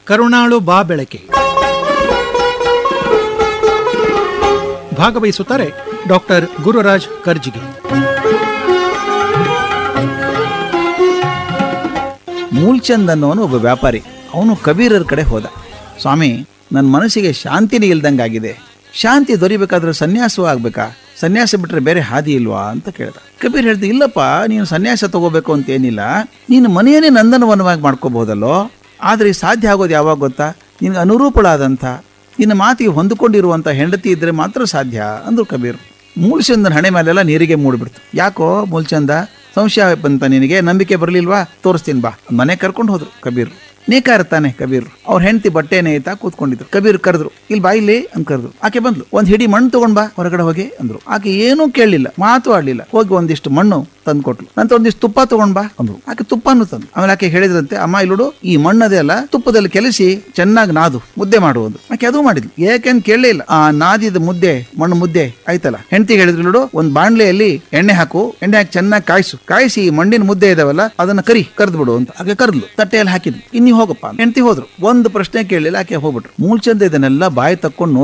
ಕರುಣಾಳು ಬಾ ಬೆಳಕೆ ಭಾಗವಹಿಸುತ್ತಾರೆ ಡಾಕ್ಟರ್ ಗುರುರಾಜ್ ಕರ್ಜಿಗೆ ಮೂಲ್ಚಂದ್ ಅನ್ನೋನು ಒಬ್ಬ ವ್ಯಾಪಾರಿ ಅವನು ಕಬೀರರ ಕಡೆ ಹೋದ ಸ್ವಾಮಿ ನನ್ನ ಮನಸ್ಸಿಗೆ ಶಾಂತಿನೇ ಇಲ್ದಂಗಾಗಿದೆ ಶಾಂತಿ ದೊರಿಬೇಕಾದ್ರೆ ಸನ್ಯಾಸವೂ ಆಗ್ಬೇಕಾ ಸನ್ಯಾಸ ಬಿಟ್ರೆ ಬೇರೆ ಹಾದಿ ಇಲ್ವಾ ಅಂತ ಕೇಳ್ದ ಕಬೀರ್ ಹೇಳ್ದ ಇಲ್ಲಪ್ಪ ನೀನು ಸನ್ಯಾಸ ತಗೋಬೇಕು ಅಂತ ಏನಿಲ್ಲ ನೀನು ಮನೆಯನ್ನೇ ನಂದನವನವಾಗಿ ಮಾಡ್ಕೋಬಹುದಲ್ಲೋ ಆದರೆ ಇದು ಸಾಧ್ಯ ಆಗೋದು ಯಾವಾಗ ಗೊತ್ತಾ ನಿನಗೆ ಅನುರೂಪಳಾದಂಥ ನಿನ್ನ ಮಾತಿಗೆ ಹೊಂದಿಕೊಂಡಿರುವಂಥ ಹೆಂಡತಿ ಇದ್ರೆ ಮಾತ್ರ ಸಾಧ್ಯ ಅಂದ್ರು ಕಬೀರ್ ಮೂಲ್ಚಂದನ ಹಣೆ ಮೇಲೆಲ್ಲ ನೀರಿಗೆ ಮೂಡ್ಬಿಡ್ತು ಯಾಕೋ ಮೂಲ್ಚಂದ ಸಂಶಯ ಬಂತ ನಿನಗೆ ನಂಬಿಕೆ ಬರಲಿಲ್ವಾ ತೋರಿಸ್ತೀನಿ ಬಾ ಮನೆ ಕರ್ಕೊಂಡು ಹೋದ್ರು ಕಬೀರ್ ನೇಕಾರ ತಾನೆ ಕಬೀರ್ ಅವ್ರ ಹೆಂಡತಿ ಬಟ್ಟೆ ನೇಯ್ತಾ ಕೂತ್ಕೊಂಡಿದ್ರು ಕಬೀರ್ ಕರೆದ್ರು ಇಲ್ಲಿ ಬಾ ಇಲ್ಲಿ ಅಂತ ಕರೆದ್ರು ಆಕೆ ಬಂದ್ಲು ಒಂದ್ ಹಿಡಿ ಮಣ್ಣು ತಗೊಂಡ್ ಬಾ ಹೊರಗಡೆ ಹೋಗಿ ಅಂದ್ರು ಆಕೆ ಏನೂ ಕೇಳಲಿಲ್ಲ ಮಾತು ಆಡ್ಲಿಲ್ಲ ಹೋಗಿ ಒಂದಿಷ್ಟು ಮಣ್ಣು ತಂದು ಕೊಟ್ಲು ನಂತರ ಒಂದಿಷ್ಟು ತುಪ್ಪ ತಗೊಂಡ್ ಬಾ ಅಂದ್ರು ಆಕೆ ತುಪ್ಪನೂ ತಂದು ಆಮೇಲೆ ಆಕೆ ಹೇಳಿದ್ರಂತೆ ಅಮ್ಮ ಇಲ್ಲೋಡು ಈ ಮಣ್ಣದೇ ಅಲ್ಲ ತುಪ್ಪದಲ್ಲಿ ಕೆಲಸಿ ಚೆನ್ನಾಗಿ ನಾದು ಮುದ್ದೆ ಮಾಡುವುದು ಆಕೆ ಅದು ಮಾಡಿದ್ಲು ಏಕೆಂತ ಕೇಳಲೇ ಇಲ್ಲ ಆ ನಾದಿದ ಮುದ್ದೆ ಮಣ್ಣು ಮುದ್ದೆ ಆಯ್ತಲ್ಲ ಹೆಂಡತಿ ಹೇಳಿದ್ರು ನೋಡು ಒಂದ್ ಬಾಣ್ಲೆಯಲ್ಲಿ ಎಣ್ಣೆ ಹಾಕು ಎಣ್ಣೆ ಹಾಕಿ ಚೆನ್ನಾಗಿ ಕಾಯಿಸು ಕಾಯಿಸಿ ಈ ಮಣ್ಣಿನ ಮುದ್ದೆ ಇದಾವಲ್ಲ ಅದನ್ನ ಕರಿ ಕರ್ದು ಬಿಡು ಅಂತ ಆಕೆ ಕರ್ದ್ಲು ತಟ್ಟೆಯಲ್ಲಿ ಹಾಕಿದ್ಲು ಇನ್ನಿ ಹೋಗಪ್ಪ ಹೆಂಡತಿ ಹೋದ್ರು ಒಂದು ಪ್ರಶ್ನೆ ಕೇಳಲಿಲ್ಲ ಆಕೆ ಹೋಗ್ಬಿಟ್ರು ಮೂಲ್ಚಂದ ಇದನ್ನೆಲ್ಲ ಬಾಯಿ ತಕ್ಕೊಂಡು